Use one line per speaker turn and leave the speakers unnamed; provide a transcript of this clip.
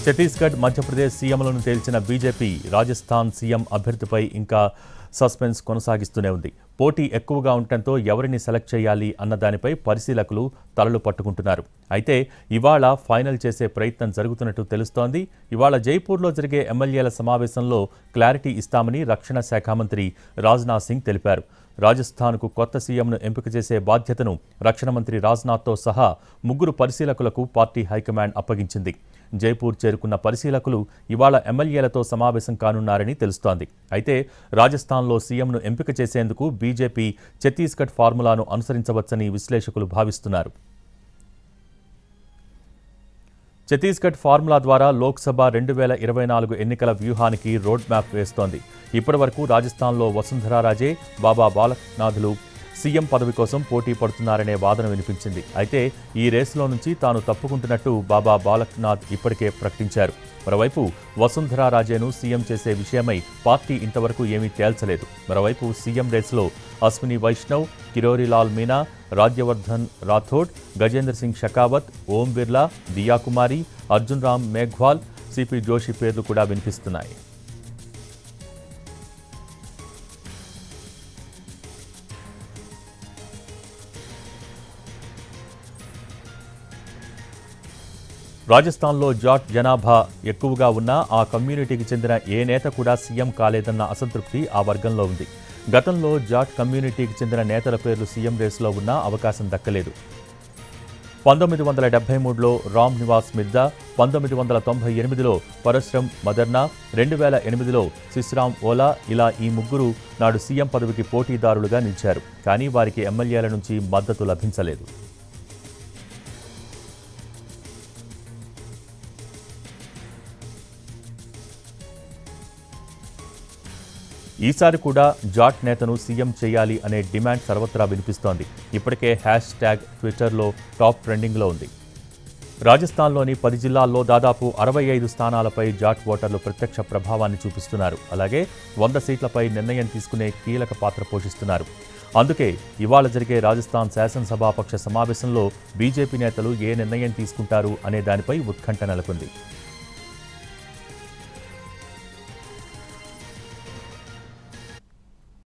ఛత్తీస్గఢ్ మధ్యప్రదేశ్ సీఎంలను తేల్చిన BJP Rajasthan CM అభ్యర్థిపై ఇంకా suspense కొనసాగిస్తూనే ఉంది పోటీ ఎక్కువగా ఉండటంతో ఎవరిని సెలెక్ట్ చేయాలి అన్న దానిపై పరిశీలకులు తలలు పట్టుకుంటున్నారు అయితే ఇవాళ ఫైనల్ చేసే ప్రయత్నం జరుగుతున్నట్టు తెలుస్తోంది ఇవాళ జైపూర్లో జరిగే ఎమ్మెల్యేల సమావేశంలో క్లారిటీ ఇస్తామని రక్షణ శాఖ మంత్రి రాజ్నాథ్ సింగ్ తెలిపారు రాజస్థాన్కు కొత్త సీఎంను ఎంపిక చేసే బాధ్యతను రక్షణ మంత్రి రాజ్నాథ్తో సహా ముగ్గురు పరిశీలకులకు పార్టీ హైకమాండ్ అప్పగించింది జైపూర్ చేరుకున్న పరిశీలకులు ఇవాళ ఎమ్మెల్యేలతో సమావేశం కానున్నారని తెలుస్తోంది అయితే రాజస్థాన్లో సీఎంను ఎంపిక చేసేందుకు బీజేపీ ఛత్తీస్గఢ్ ఫార్ములాను అనుసరించవచ్చని విశ్లేషకులు భావిస్తున్నారు ఛత్తీస్గఢ్ ఫార్ములా ద్వారా లోక్సభ రెండు వేల ఇరవై నాలుగు ఎన్నికల వ్యూహానికి రోడ్ మ్యాప్ వేస్తోంది ఇప్పటివరకు రాజస్థాన్లో వసుంధరా రాజే బాబా బాలనాథులు సీఎం పదవి కోసం పోటీ పడుతున్నారనే వాదన వినిపించింది అయితే ఈ రేసులో నుంచి తాను తప్పుకుంటున్నట్టు బాబా బాలక్నాథ్ ఇప్పటికే ప్రకటించారు మరోవైపు వసుంధరా రాజేను సీఎం చేసే విషయమై పార్టీ ఇంతవరకు ఏమీ తేల్చలేదు మరోవైపు సీఎం రేసులో అశ్విని వైష్ణవ్ కిరోరిలాల్ మీనా రాజ్యవర్ధన్ రాథోడ్ గజేంద్ర సింగ్ షెకావత్ ఓం బిర్లా దియా కుమారి అర్జున్ రామ్ మేఘ్వాల్ సిపి జోషి పేర్లు కూడా వినిపిస్తున్నాయి రాజస్థాన్లో జాట్ జనాభా ఎక్కువగా ఉన్నా ఆ కమ్యూనిటీకి చెందిన ఏ నేత కూడా సీఎం కాలేదన్న అసంతృప్తి ఆ వర్గంలో ఉంది గతంలో జాట్ కమ్యూనిటీకి చెందిన నేతల పేర్లు సీఎం రేసులో ఉన్నా అవకాశం దక్కలేదు పంతొమ్మిది వందల డెబ్బై మూడులో రామ్ నివాస్ మిర్జా పంతొమ్మిది వందల తొంభై ఎనిమిదిలో పరశ్రమ్ మదర్నా రెండు వేల ఎనిమిదిలో శిశ్రామ్ ఓలా ఇలా ఈ ముగ్గురు నాడు సీఎం పదవికి పోటీదారులుగా నిలిచారు కానీ వారికి ఎమ్మెల్యేల నుంచి మద్దతు లభించలేదు ఈసారి కూడా జాట్ నేతను సీఎం చేయాలి అనే డిమాండ్ సర్వత్రా వినిపిస్తోంది ఇప్పటికే హ్యాష్ ట్యాగ్ ట్విట్టర్లో టాప్ ట్రెండింగ్లో ఉంది రాజస్థాన్లోని పది జిల్లాల్లో దాదాపు అరవై ఐదు స్థానాలపై జాట్ ఓటర్లు ప్రత్యక్ష ప్రభావాన్ని చూపిస్తున్నారు అలాగే వంద సీట్లపై నిర్ణయం తీసుకునే కీలక పాత్ర పోషిస్తున్నారు అందుకే ఇవాళ జరిగే రాజస్థాన్ శాసనసభాపక్ష సమావేశంలో బీజేపీ నేతలు ఏ నిర్ణయం తీసుకుంటారు అనే దానిపై ఉత్కంఠ నెలకొంది